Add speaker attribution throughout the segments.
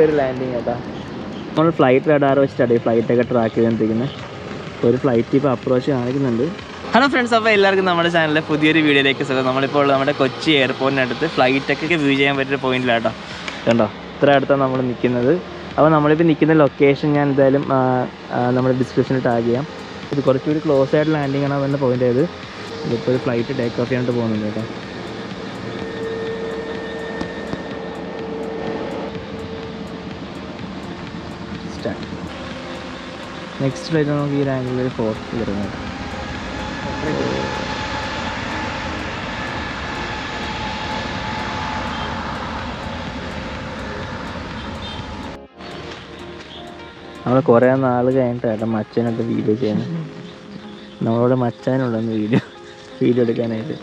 Speaker 1: ഒരു ലാൻഡിങ് കേട്ടോ നമ്മൾ ഫ്ലൈറ്റ് റഡാർ വെച്ചിട്ടാണ് ഈ ഫ്ലൈറ്റൊക്കെ ട്രാക്ക് ചെയ്തുകൊണ്ടിരിക്കുന്നത് ഒരു ഫ്ലൈറ്റ് ഇപ്പോൾ അപ്രോച്ച് കാണിക്കുന്നുണ്ട് ഹലോ ഫ്രണ്ട്സ് അപ്പോൾ എല്ലാവർക്കും നമ്മുടെ ചാനലിലെ പുതിയൊരു വീഡിയോയിലേക്ക് സുഖം നമ്മളിപ്പോൾ ഉള്ളത് നമ്മുടെ കൊച്ചി എയർപോർട്ടിനടുത്ത് ഫ്ലൈറ്റൊക്കെ വ്യൂ ചെയ്യാൻ പറ്റിയ പോയിന്റിലാട്ടോ കണ്ടോ ഇത്ര അടുത്താണ് നമ്മൾ നിൽക്കുന്നത് അപ്പോൾ നമ്മളിപ്പോൾ നിൽക്കുന്ന ലൊക്കേഷൻ ഞാൻ എന്തായാലും ആ, ആ, നമ്മുടെ ഡിസ്ക്രിപ്ഷനിൽ ടാഗ് ചെയ്യാം ഇത് കുറച്ചുകൂടി ക്ലോസ് ആയിട്ട് ലാൻഡിങ് ആണ് അവൻ്റെ പോയിന്റ് ആയത് ഇതിപ്പോൾ ഒരു ഫ്ലൈറ്റ് ടേക്ക് ഓഫ് ചെയ്യാനായിട്ട് പോകുന്നുണ്ട് കേട്ടോ സ്റ്റാർട്ട് നെക്സ്റ്റ് ഫ്ലൈറ്റ് നമുക്ക് ഈ റാങ്കിൽ ഒരു ഫോർത്ത് വരുന്നത് നമ്മൾ കുറേ നാൾ കഴിഞ്ഞിട്ട് ഏട്ടാ മച്ചനായിട്ട് വീഡിയോ ചെയ്യുന്നത് നമ്മളോട് മച്ചാനുള്ളന്ന് വീഡിയോ വീഡിയോ എടുക്കാനായിട്ട്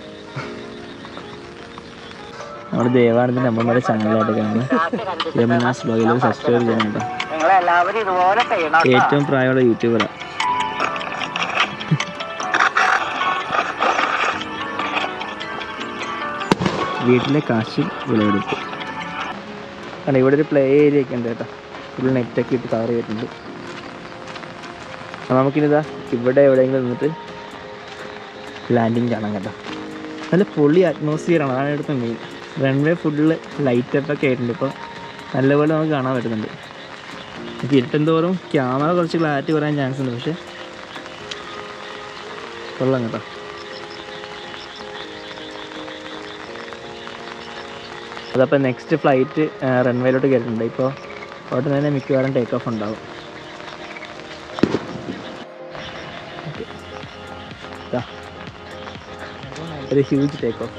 Speaker 1: നമ്മുടെ ദേവാനന്ദൻ്റെ അമ്മമാരുടെ ചാനലായിട്ട് കാണുന്നത് യമുനാസ് ബ്ലോഗിൽ സബ്സ്ക്രൈബ് ചെയ്യണം കേട്ടോ
Speaker 2: നിങ്ങളെല്ലാവരും ഇതുപോലെ ചെയ്യണം
Speaker 1: ഏറ്റവും പ്രായമുള്ള യൂട്യൂബറാണ് വീട്ടിലെ കാശ് വിളവെടുപ്പ് കാരണം ഇവിടെ ഒരു പ്ലേ ഏരിയ ഒക്കെ ഉണ്ട് കേട്ടോ ഫുൾ നെറ്റൊക്കെ ഇട്ട് കവർ ചെയ്തിട്ടുണ്ട് അപ്പോൾ നമുക്കിനിതാ ഇവിടെ എവിടെയെങ്കിലും നിന്നിട്ട് ലാൻഡിങ് കാണാം കേട്ടോ നല്ല പൊള്ളി അറ്റ്മോസ്ഫിയറാണ് അതാണ് ഇവിടുത്തെ മെയിൻ റൺവേ ഫുള്ള് ലൈറ്റപ്പൊക്കെ ആയിട്ടുണ്ട് ഇപ്പോൾ നല്ലപോലെ നമുക്ക് കാണാൻ പറ്റുന്നുണ്ട് ഇപ്പോൾ ഇരുട്ടുന്തോറും ക്യാമറ കുറച്ച് ക്ലാരിറ്റി പറയാൻ ചാൻസ് ഉണ്ട് പക്ഷേ കൊള്ളാം കേട്ടോ അതപ്പോൾ നെക്സ്റ്റ് ഫ്ലൈറ്റ് റൺവേയിലോട്ട് കയറിയിട്ടുണ്ട് ഇപ്പോൾ ഉടനെ തന്നെ മിക്കവാറും ടേക്ക് ഓഫ് ഉണ്ടാവും Okay. ദാ. ഒരു ഹ്യൂജ് ടേക്ക് ഓഫ്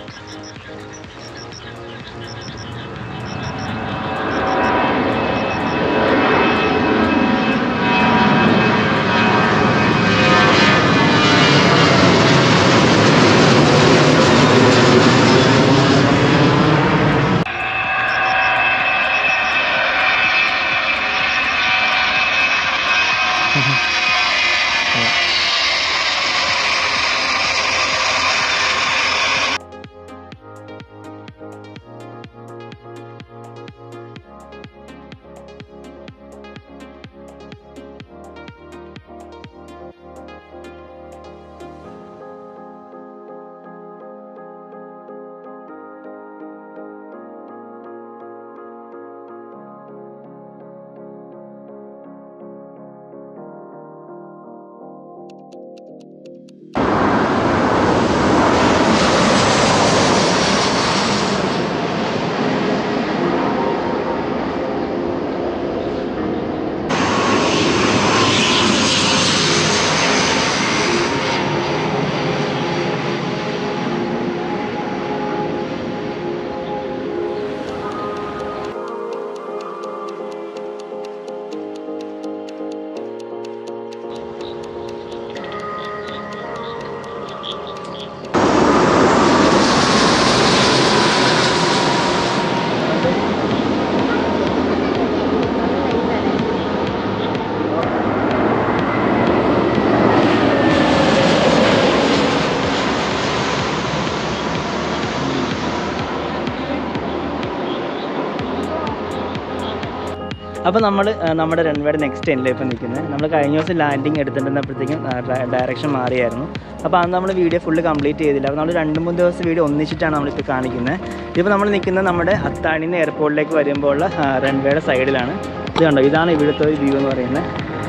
Speaker 1: അപ്പോൾ നമ്മൾ നമ്മുടെ റൺവേയുടെ നെക്സ്റ്റ് എൻഡിൽ ഇപ്പോൾ നിൽക്കുന്നത് നമ്മൾ കഴിഞ്ഞ ദിവസം ലാൻഡിങ് എടുത്തിട്ടുണ്ടപ്പോഴത്തേക്കും ഡയറക്ഷൻ മാറിയായിരുന്നു അപ്പോൾ അന്ന് നമ്മൾ വീഡിയോ ഫുള്ള് കംപ്ലീറ്റ് ചെയ്തില്ല അപ്പോൾ നമ്മൾ രണ്ട് മൂന്ന് ദിവസം വീഡിയോ ഒന്നിച്ചിട്ടാണ് നമ്മളിപ്പോൾ കാണിക്കുന്നത് ഇപ്പോൾ നമ്മൾ നിൽക്കുന്നത് നമ്മുടെ അത്താണിന്ന് എയർപോർട്ടിലേക്ക് വരുമ്പോൾ ഉള്ള റൺവേയുടെ സൈഡിലാണ് ഇത് കണ്ടോ ഇതാണ് ഇവിടുത്തെ ഒരു വ്യൂ എന്ന് പറയുന്നത്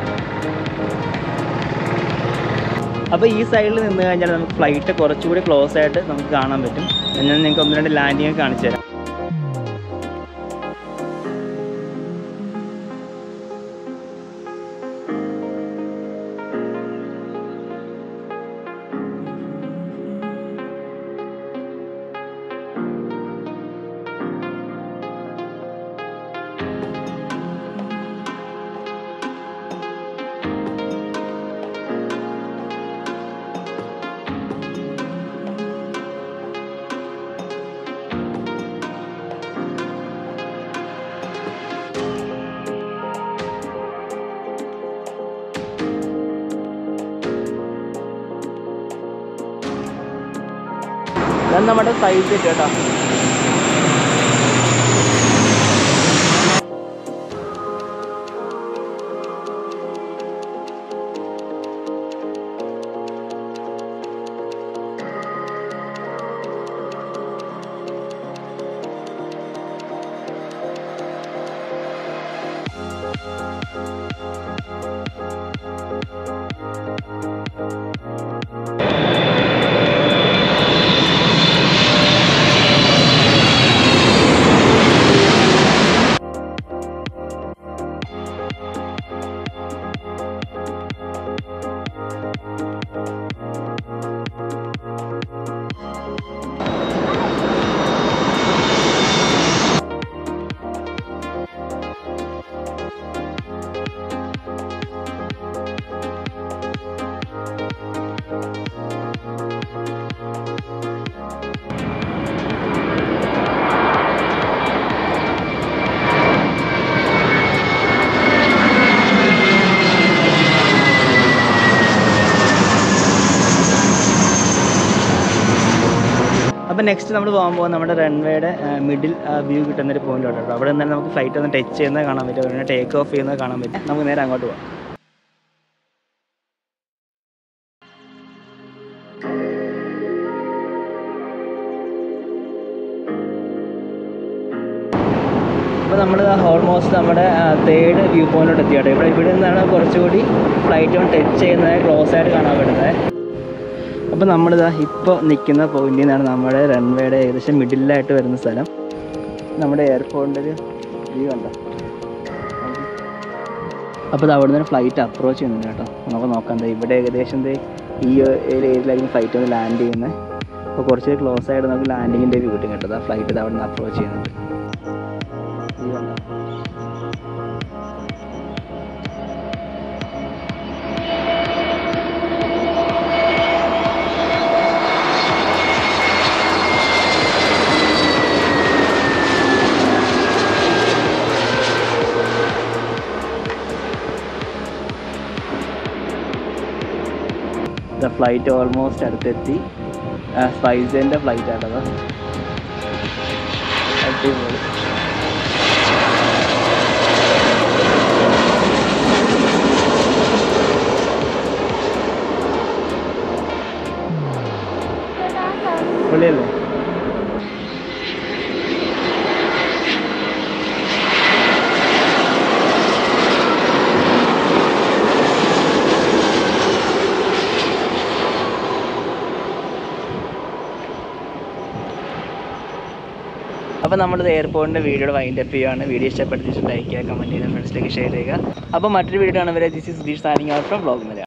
Speaker 1: അപ്പോൾ ഈ സൈഡിൽ നിന്ന് കഴിഞ്ഞാൽ നമുക്ക് ഫ്ലൈറ്റ് കുറച്ചുകൂടി ക്ലോസ് ആയിട്ട് നമുക്ക് കാണാൻ പറ്റും ഞാൻ നിങ്ങൾക്ക് ഒന്ന് രണ്ട് ലാൻഡിങ് കാണിച്ചു തരാം ഞാൻ നമ്മുടെ സൈറ്റ് കേട്ടോ അപ്പോൾ നെക്സ്റ്റ് നമ്മൾ പോകാൻ പോകുന്നത് നമ്മുടെ റൺവേയുടെ മിഡിൽ വ്യൂ കിട്ടുന്ന ഒരു പോയിന്റിലോട്ട് കേട്ടോ അവിടെ നിന്നാലും നമുക്ക് ഫ്ലൈറ്റ് ഒന്ന് ടച്ച് ചെയ്യുന്നത് കാണാൻ പറ്റും പിന്നെ ടേക്ക് ഓഫ് ചെയ്യുന്നത് കാണാൻ പറ്റും നമുക്ക് നേരെ അങ്ങോട്ട് പോകാം അപ്പോൾ നമ്മൾ ഓൾമോസ്റ്റ് നമ്മുടെ തേർഡ് വ്യൂ പോയിന്റിലോട്ട് എത്തിയാട്ടോ ഇവിടെ ഇവിടെ നിന്നാണ് കുറച്ചുകൂടി ഫ്ലൈറ്റ് ഒന്ന് ടച്ച് ചെയ്യുന്നത് ക്ലോസ് ആയിട്ട് കാണാൻ പറ്റുന്നത് അപ്പോൾ നമ്മളിതാ ഇപ്പോൾ നിൽക്കുന്ന പോയിന്റിൽ നിന്നാണ് നമ്മുടെ റൺവേയുടെ ഏകദേശം മിഡിലായിട്ട് വരുന്ന സ്ഥലം നമ്മുടെ എയർപോർട്ടിൻ്റെ ഒരു വ്യൂ ഉണ്ടോ അപ്പോൾ ഇത് അവിടെ നിന്ന് ഫ്ലൈറ്റ് അപ്രോച്ച് ചെയ്യുന്നുണ്ട് കേട്ടോ നമുക്ക് നോക്കാം ദേ ഇവിടെ ഏകദേശം ദേ ഈ ഏരിയയിലായിരിക്കും ഫ്ലൈറ്റ് ഒന്ന് ലാൻഡ് ചെയ്യുന്നത് അപ്പോൾ കുറച്ച് ക്ലോസ് ആയിട്ട് നമുക്ക് ലാൻഡിങ്ങിൻ്റെ വ്യൂ കിട്ടും കേട്ടോ ഫ്ലൈറ്റ് ഇത് അവിടെ നിന്ന് അപ്രോച്ച് ചെയ്യുന്നുണ്ട് വ്യൂ കണ്ടോ ദ ഫ്ലൈറ്റ് ഓൾമോസ്റ്റ് അടുത്തെത്തി സ്പൈസിൻ്റെ ഫ്ലൈറ്റ് ആണത് അടിപൊളി പൊളിയല്ലേ അപ്പോൾ നമ്മുടെ എയർപോർട്ടിൻ്റെ വീഡിയോയുടെ വൈൻഡ് അപ്പ് ചെയ്യുകയാണ് വീഡിയോ ഇഷ്ടപ്പെടുത്തിയിട്ട് ലൈക്ക് ചെയ്യുക കമൻറ്റ് ചെയ്യുക ഫ്രണ്ട്സിലേക്ക് ഷെയർ ചെയ്യുക അപ്പോൾ മറ്റൊരു വീഡിയോ ആണ് വരെ this is Deesh signing out from vlog